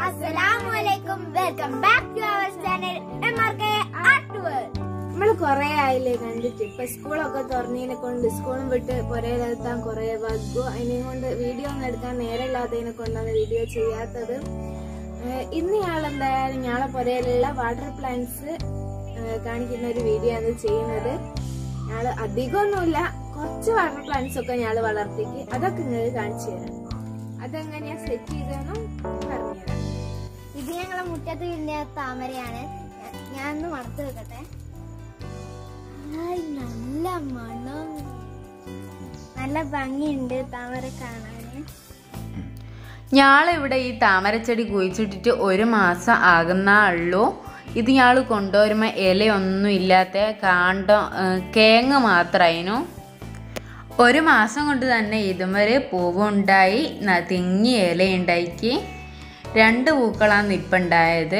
അസ്സലാമലൈക്കും welcome back to our channel M R K art world നമ്മള് കൊറേ ആയില്ലേ കണ്ടിട്ട് ഇപ്പൊ സ്കൂളൊക്കെ തുറന്നതിനെ കൊണ്ട് സ്കൂളും വിട്ട് പുരയിലെത്താൻ കൊറേ വൈകു അതിനെ കൊണ്ട് വീഡിയോ ഒന്നും എടുക്കാൻ നേരമില്ലാത്തതിനെ കൊണ്ടാണ് വീഡിയോ ചെയ്യാത്തത് ഏഹ് ഇന്ന് ഞാൾ എന്തായാലും ഞാളെ പുരയിലുള്ള വാട്ടർ പ്ലാന്റ്സ് കാണിക്കുന്ന ഒരു വീഡിയോ ആണ് ചെയ്യുന്നത് ഞാള് അധികമൊന്നുമില്ല കുറച്ച് വാട്ടർ പ്ലാന്റ്സ് ഒക്കെ ഞാള് വളർത്തിക്ക് അതൊക്കെ നിങ്ങൾക്ക് കാണിച്ചു തരാം അതെങ്ങനെയാ സെറ്റ് ചെയ്തെന്നും പറഞ്ഞുതരാം ഇത് ഞങ്ങളെ മുറ്റത്ത് വീടിന്റെ താമരയാണ് ഞാ- ഞാൻ ഒന്ന് മണത്ത് വെക്കട്ടെ ഹായ്, നല്ല മണം നല്ല ഭംഗിയുണ്ട് താമര കാണാന് ഞാളിവിടെ ഈ താമരച്ചെടി കുഴിച്ചിട്ടിട്ട് ഒരു മാസം ആകുന്ന ഉള്ളൂ ഇത് ഞാൾ കൊണ്ടുവരുമ്പോൾ ഇലയൊന്നും ഇല്ലാത്ത കാണ്ടം കേങ്ങ് മാത്രമായിരുന്നു ഒരു മാസം കൊണ്ട് തന്നെ ഇതുവരെ പൂവുണ്ടായി ന- തിങ്ങി ഇലയുണ്ടാക്കി രണ്ട് പൂക്കളാണ് ഇപ്പം ഉണ്ടായത്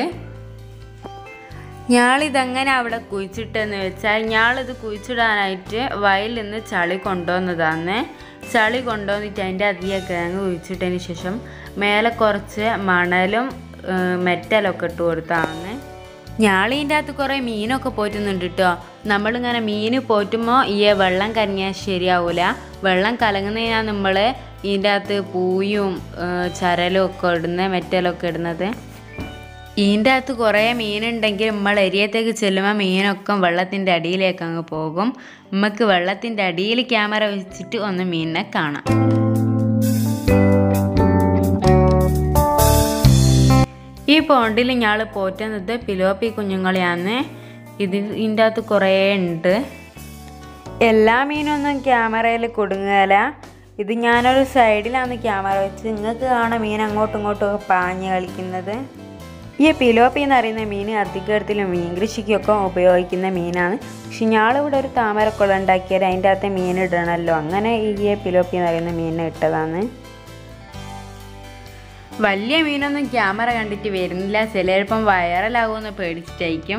ഞാളിതെങ്ങനെ അവിടെ കുഴിച്ചിട്ടെന്ന് വെച്ചാൽ ഞാളിത് കുഴിച്ചിടാനായിട്ട് വയലിൽ നിന്ന് ചളി കൊണ്ടുവന്നതാണ് ചളി കൊണ്ടുവന്നിട്ട് അതിൻ്റെ അധികം കിഴങ്ങ് കുഴിച്ചിട്ടതിന് ശേഷം മേലെ കുറച്ച് മണലും ഏഹ്, മെറ്റലൊക്കെ ഇട്ട് കൊടുത്താണ് ഞാളിൻ്റെ അകത്ത് കുറേ മീനൊക്കെ പോറ്റുന്നുണ്ട് കേട്ടോ നമ്മളിങ്ങനെ മീൻ പോറ്റുമ്പോൾ ഈ വെള്ളം കരഞ്ഞാൽ ശരിയാവൂല വെള്ളം കലങ്ങുന്നതിനാണ് നമ്മൾ ഇതിൻ്റെ അകത്ത് പൂയും ഏഹ്, ചരലും ഒക്കെ ഇടുന്നത് മെറ്റലൊക്കെ ഇടുന്നത് ഇതിൻ്റെ അകത്ത് കുറേ മീനുണ്ടെങ്കിൽ നമ്മൾ എരിയത്തേക്ക് ചെല്ലുമ്പോൾ മീനൊക്കെ വെള്ളത്തിൻ്റെ അടിയിലേക്ക് അങ്ങ് പോകും നമുക്ക് വെള്ളത്തിൻ്റെ അടിയിൽ ക്യാമറ വെച്ചിട്ട് ഒന്ന് മീനിനെ കാണാം ഈ പോണ്ടിൽ ഞാൾ പോറ്റുന്നത് പിലോപ്പി കുഞ്ഞുങ്ങളെയാണ് ഇത് ഇതിൻ്റെ അകത്ത് കുറേ ഉണ്ട് എല്ലാ മീനൊന്നും ക്യാമറയിൽ കൊടുങ്ങല ഇത് ഞാനൊരു സൈഡിലാണ് ക്യാമറ വെച്ച് നിങ്ങൾക്ക് കാണാം മീൻ അങ്ങോട്ടും ഇങ്ങോട്ടും ഒക്കെ പാഞ്ഞ് കളിക്കുന്നത് ഈ പിലോപ്പി എന്ന് പറയുന്ന മീൻ അധികത്തിലും മീൻ കൃഷിക്കൊക്കെ ഉപയോഗിക്കുന്ന മീനാണ് പക്ഷെ ഞാളിവിടെ ഒരു താമരക്കുളം ഉണ്ടാക്കിയാൽ അതിൻ്റെ അകത്ത് മീൻ ഇടണമല്ലോ അങ്ങനെ ഈ പിലോപ്പി എന്ന് പറയുന്ന മീനിനെ ഇട്ടതാണ് വലിയ മീനൊന്നും ക്യാമറ കണ്ടിട്ട് വരുന്നില്ല ചിലപ്പം വൈറലാകുമെന്ന് പേടിച്ചിട്ടായിരിക്കും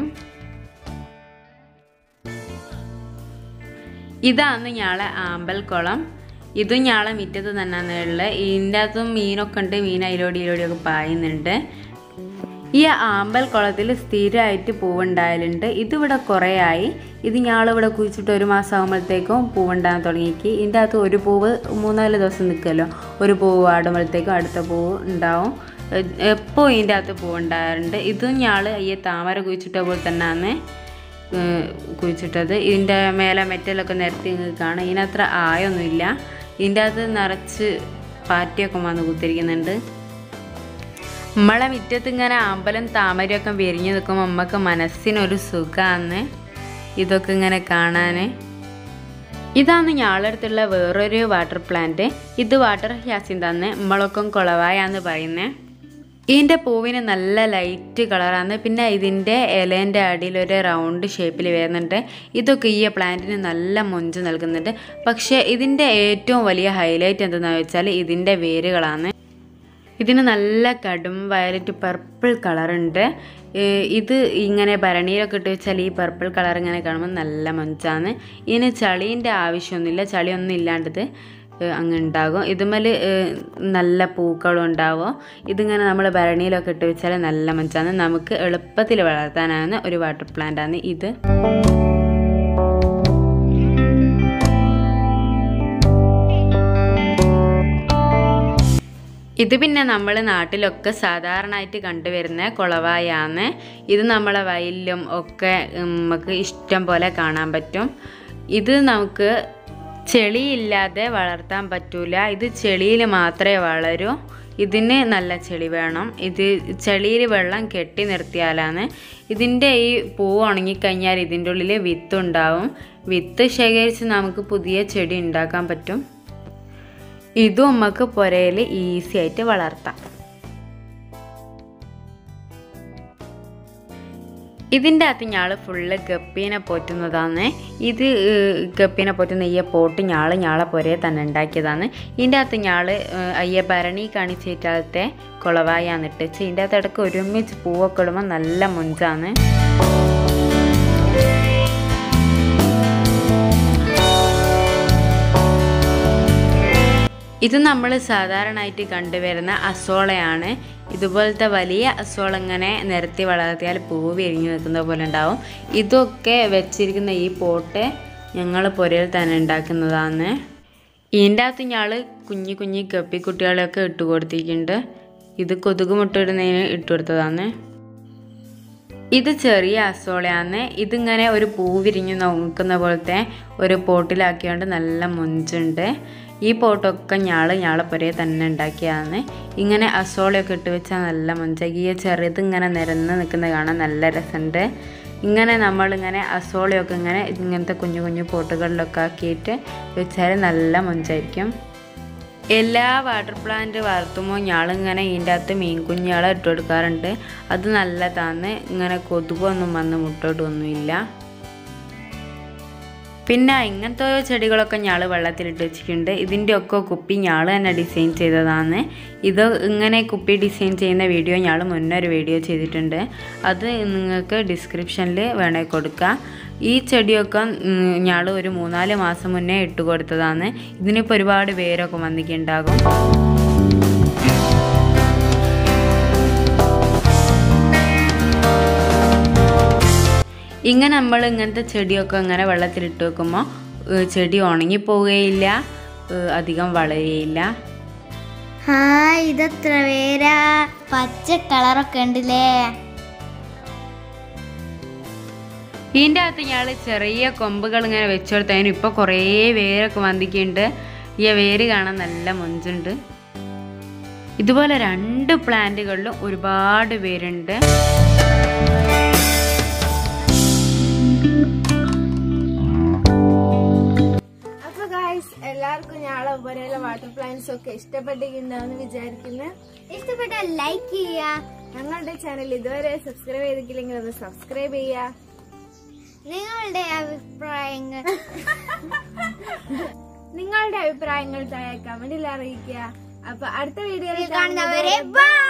ഇതാണ് ഞാളെ ആമ്പൽക്കുളം ഇതും ഞാളെ മുറ്റത്ത് തന്നെയാണ് ഉള്ളത് ഇതിൻ്റെ അകത്തും മീനൊക്കെ ഉണ്ട് മീൻ അതിലോടി ഇതിലോടിയൊക്കെ പായുന്നുണ്ട് ഈ ആമ്പൽ കുളത്തിൽ സ്ഥിരമായിട്ട് പൂവുണ്ടായാലുണ്ട് ഇതിവിടെ കുറേ ആയി ഇത് ഞാളിവിടെ കുഴിച്ചിട്ട് ഒരു മാസം ആകുമ്പോഴത്തേക്കും പൂവുണ്ടാകാൻ തുടങ്ങിക്ക് ഇതിൻ്റെ അകത്ത് ഒരു പൂവ് മൂന്നാല് ദിവസം നിൽക്കുമല്ലോ ഒരു പൂവ് ആടുമ്പോഴത്തേക്കും അടുത്ത പൂവ് ഉണ്ടാവും എപ്പോൾ ഇതിൻ്റെ അകത്ത് പൂവുണ്ടാകാറുണ്ട് ഇതും ഞാൾ ഈ താമര കുഴിച്ചിട്ട പോലെ തന്നെയാണ് ഏഹ് കുഴിച്ചിട്ടത് ഇതിൻ്റെ മേലെ മെറ്റലൊക്കെ നിരത്തി നിങ്ങൾക്ക് കാണാം ഇതിനത്ര ആയൊന്നുമില്ല ഇതിൻ്റെ അകത്ത് നിറച്ച് പാറ്റിയൊക്കെ വന്ന് കുത്തിരിക്കുന്നുണ്ട് നമ്മളെ മുറ്റത്ത് ഇങ്ങനെ അമ്പലം താമരയൊക്കെ വിരിഞ്ഞു നിൽക്കുമ്പോൾ നമുക്ക് മനസ്സിനൊരു സുഖമാണ് ഇതൊക്കെ ഇങ്ങനെ കാണാൻ ഇതാണ് ഞാളടുത്തുള്ള വേറൊരു വാട്ടർ പ്ലാന്റ് ഇത് വാട്ടർ ഹ്യാസിന്താന്ന് നമ്മളൊക്കെ കുളവായാന്ന് പറയുന്നത് ഇതിൻ്റെ പൂവിന് നല്ല ലൈറ്റ് കളറാണ് പിന്നെ ഇതിൻ്റെ ഇലേൻ്റെ അടിയിൽ ഒരു റൗണ്ട് ഷേപ്പിൽ വരുന്നുണ്ട് ഇതൊക്കെ ഈ പ്ലാന്റിന് നല്ല മൊഞ്ച് നൽകുന്നുണ്ട് പക്ഷേ ഇതിൻ്റെ ഏറ്റവും വലിയ ഹൈലൈറ്റ് എന്തെന്ന് വെച്ചാൽ ഇതിൻ്റെ വേരുകളാണ് ഇതിന് നല്ല കടും വയലറ്റ് പർപ്പിൾ കളറുണ്ട് ഇത് ഇങ്ങനെ ഭരണിയിലൊക്കെ ഇട്ട് വെച്ചാൽ ഈ പർപ്പിൾ കളർ ഇങ്ങനെ കാണുമ്പോൾ നല്ല മഞ്ചാണ് ഇതിന് ചളീൻ്റെ ആവശ്യമൊന്നുമില്ല ചളിയൊന്നും ഇല്ലാണ്ടത് ഏഹ് അങ്ങ് ഉണ്ടാകും ഇതുമേൽ നല്ല പൂക്കളും ഉണ്ടാവും ഇതിങ്ങനെ നമ്മൾ ഭരണിയിലൊക്കെ ഇട്ട് വെച്ചാൽ നല്ല മഞ്ചാണ് നമുക്ക് എളുപ്പത്തിൽ വളർത്താനാകുന്ന ഒരു വാട്ടർ പ്ലാന്റാണ് ഇത് ഇത് പിന്നെ നമ്മൾ നാട്ടിലൊക്കെ സാധാരണയായിട്ട് കണ്ടുവരുന്ന കുളവായാണ് ഇത് നമ്മളെ വയലിലും ഒക്കെ നമുക്ക് ഇഷ്ടം പോലെ കാണാൻ പറ്റും ഇത് നമുക്ക് ചെളിയില്ലാതെ വളർത്താൻ പറ്റൂല ഇത് ചെളിയിൽ മാത്രമേ വളരൂ ഇതിന് നല്ല ചെളി വേണം ഇത് ചെളിയിൽ വെള്ളം കെട്ടി നിർത്തിയാലാണ് ഇതിൻ്റെ ഈ പൂവ് ഉണങ്ങിക്കഴിഞ്ഞാൽ ഇതിൻ്റെ ഉള്ളിൽ വിത്തുണ്ടാവും വിത്ത് ശേഖരിച്ച് നമുക്ക് പുതിയ ചെടി ഉണ്ടാക്കാൻ പറ്റും ഇതും നമുക്ക് പുരയിൽ ഈസി ആയിട്ട് വളർത്താം ഇതിൻ്റെ അകത്ത് ഞാൾ ഫുള്ള് ഗപ്പീനെ പോറ്റുന്നതാണ് ഇത് ഏഹ്, ഗപ്പീനെ പോറ്റുന്ന ഈ പോട്ട് ഞാൾ ഞാളെ പുരയെ തന്നെ ഉണ്ടാക്കിയതാണ് ഇതിൻ്റെ അകത്ത് ഞാൾ അയ്യ ഭരണി കാണിച്ചിട്ടാലത്തെ കുളവായാണ് ഇട്ടിച്ച് ഇതിൻ്റെ അകത്ത് ഇടയ്ക്ക് ഒരുമിച്ച് പൂവൊക്കെ ഇടുമ്പോൾ നല്ല മുഞ്ചാണ് ഇത് നമ്മൾ സാധാരണയായിട്ട് കണ്ടുവരുന്ന അസോളയാണ് ഇതുപോലത്തെ വലിയ അസോള ഇങ്ങനെ നിരത്തി വളർത്തിയാൽ പൂവ് വിരിഞ്ഞു നിൽക്കുന്ന പോലെ ഉണ്ടാവും ഇതൊക്കെ വെച്ചിരിക്കുന്ന ഈ പോട്ട് ഞങ്ങൾ പുരയിൽ തന്നെ ഉണ്ടാക്കുന്നതാണ് ഇതിൻ്റെ അകത്ത് ഞാൾ കുഞ്ഞു കുഞ്ഞു കപ്പിക്കുട്ടികളെയൊക്കെ ഇട്ട് കൊടുത്തിട്ടുണ്ട് ഇത് കൊതുക് മുട്ടയിടുന്നതിന് ഇട്ട് കൊടുത്തതാണ് ഇത് ചെറിയ അസോളയാണ് ഇതിങ്ങനെ ഒരു പൂ വിരിഞ്ഞ് നോക്കുന്ന പോലത്തെ ഒരു പോട്ടിലാക്കിയോണ്ട് നല്ല മൊഞ്ചുണ്ട് ഈ പോട്ടൊക്കെ ഞാള് ഞാളപ്പൊരയെ തന്നെ ഉണ്ടാക്കിയതാണ് ഇങ്ങനെ അസോളയൊക്കെ ഇട്ട് വെച്ചാൽ നല്ല മൊഞ്ചാക്കി ഈ ചെറുത് ഇങ്ങനെ നിരന്ന് നിൽക്കുന്നത് കാണാൻ നല്ല രസമുണ്ട് ഇങ്ങനെ നമ്മളിങ്ങനെ അസോളയൊക്കെ ഇങ്ങനെ ഇങ്ങനത്തെ കുഞ്ഞു കുഞ്ഞു പോട്ടുകളിലൊക്കെ ആക്കിയിട്ട് വെച്ചാൽ നല്ല മൊഞ്ചായിരിക്കും എല്ലാ വാട്ടർ പ്ലാന്റ് വളർത്തുമ്പോൾ ഞാളിങ്ങനെ ഇതിൻ്റെ അകത്ത് മീൻ കുഞ്ഞുങ്ങളെ ഇട്ട് കൊടുക്കാറുണ്ട് അത് നല്ലതാണ് ഇങ്ങനെ കൊതുകൊന്നും വന്ന് മുട്ടോട്ടൊന്നുമില്ല പിന്നെ ഇങ്ങനത്തെ ഓരോ ചെടികളൊക്കെ ഞാൾ വെള്ളത്തിലിട്ട് വെച്ചിട്ടുണ്ട് ഇതിൻ്റെ ഒക്കെ കുപ്പി ഞാൾ തന്നെ ഡിസൈൻ ചെയ്തതാണ് ഇത് ഇങ്ങനെ കുപ്പി ഡിസൈൻ ചെയ്യുന്ന വീഡിയോ ഞാൾ മുന്നേ ഒരു വീഡിയോ ചെയ്തിട്ടുണ്ട് അത് നിങ്ങൾക്ക് ഡിസ്ക്രിപ്ഷനിൽ വേണേൽ കൊടുക്കാം ഈ ചെടിയൊക്കെ ഞാൾ ഒരു മൂന്നാല് മാസം മുന്നേ ഇട്ട് കൊടുത്തതാണ് ഇതിനിപ്പോൾ ഒരുപാട് പേരൊക്കെ വന്നിട്ടുണ്ടാകും ഇങ്ങനെ നമ്മൾ ഇങ്ങനത്തെ ചെടിയൊക്കെ ഇങ്ങനെ വെള്ളത്തിലിട്ട് വെക്കുമ്പോൾ ഏഹ് ചെടി ഉണങ്ങിപ്പോവുകയില്ല ഏഹ് അധികം വളരുകയില്ല ആ ഇതെത്ര പേരാ പച്ച കളറൊക്കെ ഉണ്ടല്ലേ ഇതിൻ്റെ അകത്ത് ഞങ്ങൾ ചെറിയ കൊമ്പുകൾ ഇങ്ങനെ വെച്ചു കൊടുത്തതിന് ഇപ്പോൾ കുറേ വേരൊക്കെ വന്നിക്കുന്നുണ്ട് ഈ വേര് കാണാൻ നല്ല മൊഞ്ചുണ്ട് ഇതുപോലെ രണ്ട് പ്ലാന്റുകളിലും ഒരുപാട് പേരുണ്ട് അപ്പൊ ഗായ്സ് എല്ലാവർക്കും ഞാളെ പോലെയുള്ള വാട്ടർ പ്ലാന്റ്സ് ഒക്കെ ഇഷ്ടപ്പെട്ടിട്ടുണ്ടാവുമെന്ന് വിചാരിക്കുന്നു ഇഷ്ടപ്പെട്ട ലൈക്ക് ചെയ്യുക ഞങ്ങളുടെ ചാനൽ ഇതുവരെ സബ്സ്ക്രൈബ് ചെയ്തിട്ടില്ലെങ്കിൽ ഒന്ന് സബ്സ്ക്രൈബ് ചെയ്യുക നിങ്ങളുടെ അഭിപ്രായങ്ങൾ നിങ്ങളുടെ അഭിപ്രായങ്ങൾ താഴെ കമന്റിൽ അറിയിക്കുക അപ്പൊ അടുത്ത വീഡിയോയിൽ കാണുന്നവരെ ബൈ